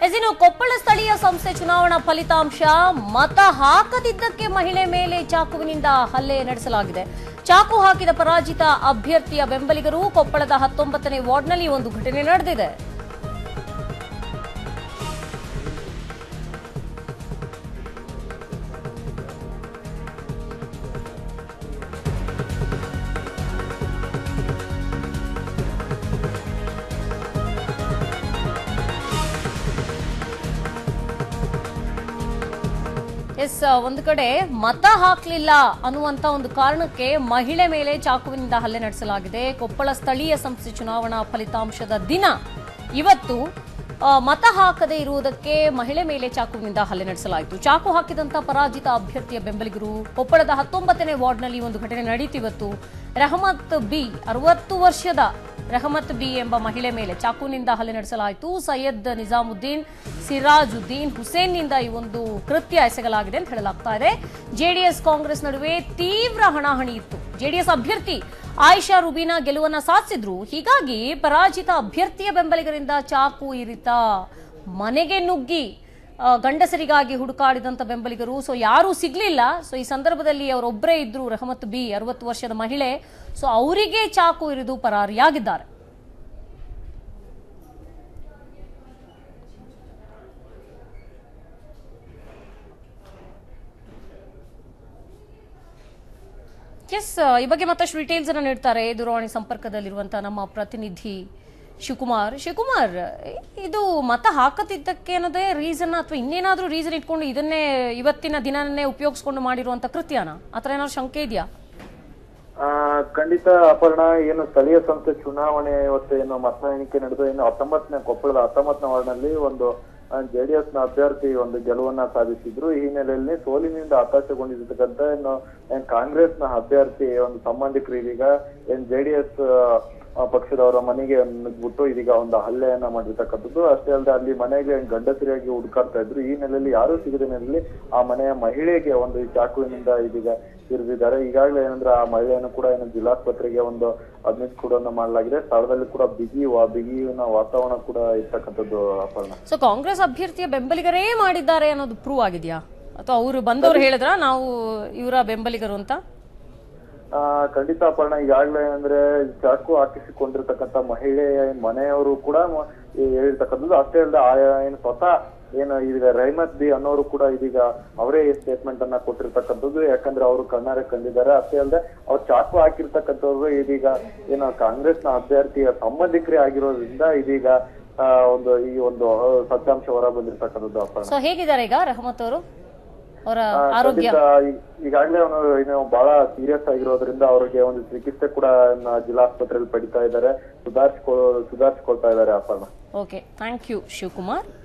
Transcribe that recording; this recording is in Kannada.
ಎಸ್ ಇನ್ನು ಕೊಪ್ಪಳ ಸ್ಥಳೀಯ ಸಂಸ್ಥೆ ಚುನಾವಣಾ ಫಲಿತಾಂಶ ಮತ ಹಾಕದಿದ್ದಕ್ಕೆ ಮಹಿಳೆ ಮೇಲೆ ಚಾಕುವಿನಿಂದ ಹಲ್ಲೆ ನಡೆಸಲಾಗಿದೆ ಚಾಕು ಹಾಕಿದ ಪರಾಜಿತ ಅಭ್ಯರ್ಥಿಯ ಬೆಂಬಲಿಗರು ಕೊಪ್ಪಳದ ಹತ್ತೊಂಬತ್ತನೇ ವಾರ್ಡ್ನಲ್ಲಿ ಒಂದು ಘಟನೆ ನಡೆದಿದೆ ಎಸ್ ಒಂದು ಕಡೆ ಮತ ಹಾಕ್ಲಿಲ್ಲ ಅನ್ನುವಂತ ಒಂದು ಕಾರಣಕ್ಕೆ ಮಹಿಳೆ ಮೇಲೆ ಚಾಕುವಿನಿಂದ ಹಲ್ಲೆ ನಡೆಸಲಾಗಿದೆ ಕೊಪ್ಪಳ ಸ್ಥಳೀಯ ಸಂಸ್ಥೆ ಚುನಾವಣಾ ಫಲಿತಾಂಶದ ದಿನ ಇವತ್ತು ಆ, ಮತ ಹಾಕದೇ ಇರುವುದಕ್ಕೆ ಮಹಿಳೆ ಮೇಲೆ ಚಾಕುವಿನಿಂದ ಹಲ್ಲೆ ನಡೆಸಲಾಯಿತು ಚಾಕು ಹಾಕಿದಂತ ಪರಾಜಿತ ಅಭ್ಯರ್ಥಿಯ ಬೆಂಬಲಿಗರು ಕೊಪ್ಪಳದ ಹತ್ತೊಂಬತ್ತನೇ ವಾರ್ಡ್ನಲ್ಲಿ ಒಂದು ಘಟನೆ ನಡೆಯಿತು ಇವತ್ತು ರಹಮತ್ ಬಿ ಅರವತ್ತು ವರ್ಷದ ರಹಮತ್ ಬಿ ಎಂಬ ಮಹಿಳೆ ಮೇಲೆ ಚಾಕುವಿನಿಂದ ಹಲ್ಲೆ ನಡೆಸಲಾಯಿತು ಸೈಯದ್ ನಿಜಾಮುದ್ದೀನ್ ಸಿರಾಜುದ್ದೀನ್ ಹುಸೇನ್ನಿಂದ ಈ ಒಂದು ಕೃತ್ಯ ಎಸಗಲಾಗಿದೆ ಅಂತ ಹೇಳಲಾಗ್ತಾ ಇದೆ ಜೆಡಿಎಸ್ ಕಾಂಗ್ರೆಸ್ ನಡುವೆ ತೀವ್ರ ಹಣಾಹಣಿ ಇತ್ತು ಜೆಡಿಎಸ್ ಅಭ್ಯರ್ಥಿ ಆಯಿಷಾ ರುಬೀನಾ ಗೆಲುವನ್ನ ಸಾಧಿಸಿದ್ರು ಹೀಗಾಗಿ ಪರಾಜಿತ ಅಭ್ಯರ್ಥಿಯ ಬೆಂಬಲಿಗರಿಂದ ಚಾಕು ಇರಿತ ಮನೆಗೆ ನುಗ್ಗಿ ಆ, ಗಂಡಸರಿಗಾಗಿ ಹುಡುಕಾಡಿದಂತ ಬೆಂಬಲಿಗರು ಸೊ ಯಾರೂ ಸಿಗ್ಲಿಲ್ಲ ಸೊ ಈ ಸಂದರ್ಭದಲ್ಲಿ ಅವರೊಬ್ಬರೇ ಇದ್ರು ರಹಮತ್ ಬಿ ಅರವತ್ತು ವರ್ಷದ ಮಹಿಳೆ ಸೊ ಅವರಿಗೆ ಚಾಕು ಇರಿದು ಪರಾರಿಯಾಗಿದ್ದಾರೆ ಎಸ್ ಈ ಬಗ್ಗೆ ಮತ್ತಷ್ಟು ಡೀಟೇಲ್ಸ್ ಅನ್ನ ನೀಡ್ತಾರೆ ದೂರವಾಣಿ ಸಂಪರ್ಕದಲ್ಲಿರುವಂತಹ ನಮ್ಮ ಪ್ರತಿನಿಧಿ ಶಿವಕುಮಾರ್ ಶಿವಕುಮಾರ್ ಇದು ಮತ ಹಾಕತಿದ್ದಕ್ಕೆ ಅನ್ನೋದೇ ರೀಸನ್ ಅಥವಾ ಇನ್ನೇನಾದ್ರೂ ರೀಸನ್ ಇಟ್ಕೊಂಡು ಇದನ್ನೇ ಇವತ್ತಿನ ದಿನನೇ ಉಪಯೋಗಿಸ್ಕೊಂಡು ಮಾಡಿರುವಂತ ಕೃತ್ಯನ ಆತರ ಏನಾದ್ರು ಶಂಕೆ ಇದೆಯಾ ಆ, ಖಂಡಿತ ಅಪರ್ಣ ಏನು ಸ್ಥಳೀಯ ಸಂಸ್ಥೆ ಚುನಾವಣೆ ಇವತ್ತು ಏನು ಮತ ಎಣಿಕೆ ನಡೆದು ಏನು ಹತ್ತೊಂಬತ್ತನೇ ಕೊಪ್ಪಳದ ಹತ್ತೊಂಬತ್ತನೇ ವಾರ್ಡ್ನಲ್ಲಿ ಒಂದು ಜೆಡಿಎಸ್ ನ ಅಭ್ಯರ್ಥಿ ಒಂದು ಗೆಲುವನ್ನ ಸಾಧಿಸಿದ್ರು ಈ ಹಿನ್ನೆಲೆಯಲ್ಲಿ ಸೋಲಿನಿಂದ ಹತಾಶೆಗೊಂಡಿರ್ತಕ್ಕಂಥ ಏನು ಏನ್ ಕಾಂಗ್ರೆಸ್ ನ ಅಭ್ಯರ್ಥಿ ಒಂದು ಸಂಬಂಧಿಕರು ಇದೀಗ ಏನ್ ಜೆಡಿಎಸ್ ಪಕ್ಷದವರ ಮನೆಗೆ ನುಗ್ಬಿಟ್ಟು ಇದೀಗ ಒಂದು ಹಲ್ಲೆಯನ್ನ ಮಾಡಿರ್ತಕ್ಕಂಥದ್ದು ಅಷ್ಟೇ ಅಲ್ಲದೆ ಅಲ್ಲಿ ಮನೆಗೆ ಗಂಡಸರಿಯಾಗಿ ಹುಡುಕಾಡ್ತಾ ಇದ್ರು ಈ ನೆಲೆಯಲ್ಲಿ ಯಾರು ಸಿಗದ ನೆಲೆಯಲ್ಲಿ ಆ ಮನೆಯ ಮಹಿಳೆಗೆ ಒಂದು ಈ ಚಾಕುವಿನಿಂದ ಇದೀಗ ಇರಿದಿದ್ದಾರೆ ಈಗಾಗಲೇ ಏನಂದ್ರೆ ಆ ಮಹಿಳೆಯನ್ನು ಕೂಡ ಏನು ಜಿಲ್ಲಾಸ್ಪತ್ರೆಗೆ ಒಂದು ಅಡ್ಮಿಟ್ ಕೂಡ ಮಾಡಲಾಗಿದೆ ಸ್ಥಳದಲ್ಲಿ ಕೂಡ ಬಿಗಿ ವಾ- ಬಿಗಿನ ವಾತಾವರಣ ಕೂಡ ಇರ್ತಕ್ಕಂಥದ್ದು ಅಪರ್ಣ ಸೊ ಕಾಂಗ್ರೆಸ್ ಅಭ್ಯರ್ಥಿಯ ಬೆಂಬಲಿಗರೇ ಮಾಡಿದ್ದಾರೆ ಅನ್ನೋದು ಪ್ರೂವ್ ಆಗಿದೆಯಾ ಅಥವಾ ಅವರು ಬಂದವರು ಹೇಳಿದ್ರ ನಾವು ಇವರ ಬೆಂಬಲಿಗರು ಅಂತ ಆ ಖಂಡಿತ ಅಪರ್ಣ ಈಗಾಗಲೇ ಅಂದ್ರೆ ಚಾಕು ಹಾಕಿಸಿಕೊಂಡಿರ್ತಕ್ಕಂಥ ಮಹಿಳೆ ಮನೆಯವರು ಕೂಡ ಮ- ಈ ಹೇಳಿರ್ತಕ್ಕಂಥದ್ದು ಅಷ್ಟೇ ಅಲ್ಲದೆ ಆಯಾ ಏನು ಸ್ವತಃ ಏನು ಈಗ ರೈಮತ್ ಬಿ ಅನ್ನೋರು ಕೂಡ ಇದೀಗ ಅವರೇ ಸ್ಟೇಟ್ಮೆಂಟ್ ಅನ್ನ ಕೊಟ್ಟಿರ್ತಕ್ಕಂಥದ್ದು ಯಾಕಂದ್ರೆ ಅವರು ಕಣ್ಣಾರೆ ಕಂಡಿದ್ದಾರೆ ಅಷ್ಟೇ ಅಲ್ಲದೆ ಅವ್ರು ಚಾಕು ಹಾಕಿರ್ತಕ್ಕಂಥವ್ರು ಇದೀಗ ಏನು ಕಾಂಗ್ರೆಸ್ನ ಅಭ್ಯರ್ಥಿಯ ಸಂಬಂಧಿಕರೇ ಆಗಿರೋದ್ರಿಂದ ಇದೀಗ ಆ, ಒಂದು ಈ ಒಂದು ಆ, ಸತ್ಯಾಂಶ ಹೊರ ಬಂದಿರ್ತಕ್ಕಂಥದ್ದು ಅಪರ್ಣ ಸೊ ಹೇಗಿದ್ದಾರೆ ಈಗ ರಹಮತ್ ಅವರು ಅವರ ಆ, ಆರೋಗ್ಯ ಖಂಡಿತ ಈ- ಈಗಾಗ್ಲೇ ಅವನು ಏನು ಬಹಳ ಸೀರಿಯಸ್ ಆಗಿರೋದ್ರಿಂದ ಅವರಿಗೆ ಒಂದು ಚಿಕಿತ್ಸೆ ಕೂಡ ನ- ಜಿಲ್ಲಾಸ್ಪತ್ರೆಯಲ್ಲಿ ಪಡಿತಾ ಇದ್ದಾರೆ ಸುಧಾರಿಸ್ಕೊ ಸುಧಾರಿಸ್ಕೊಳ್ತಾ ಇದ್ದಾರೆ Aparna okay thank you Shivakumar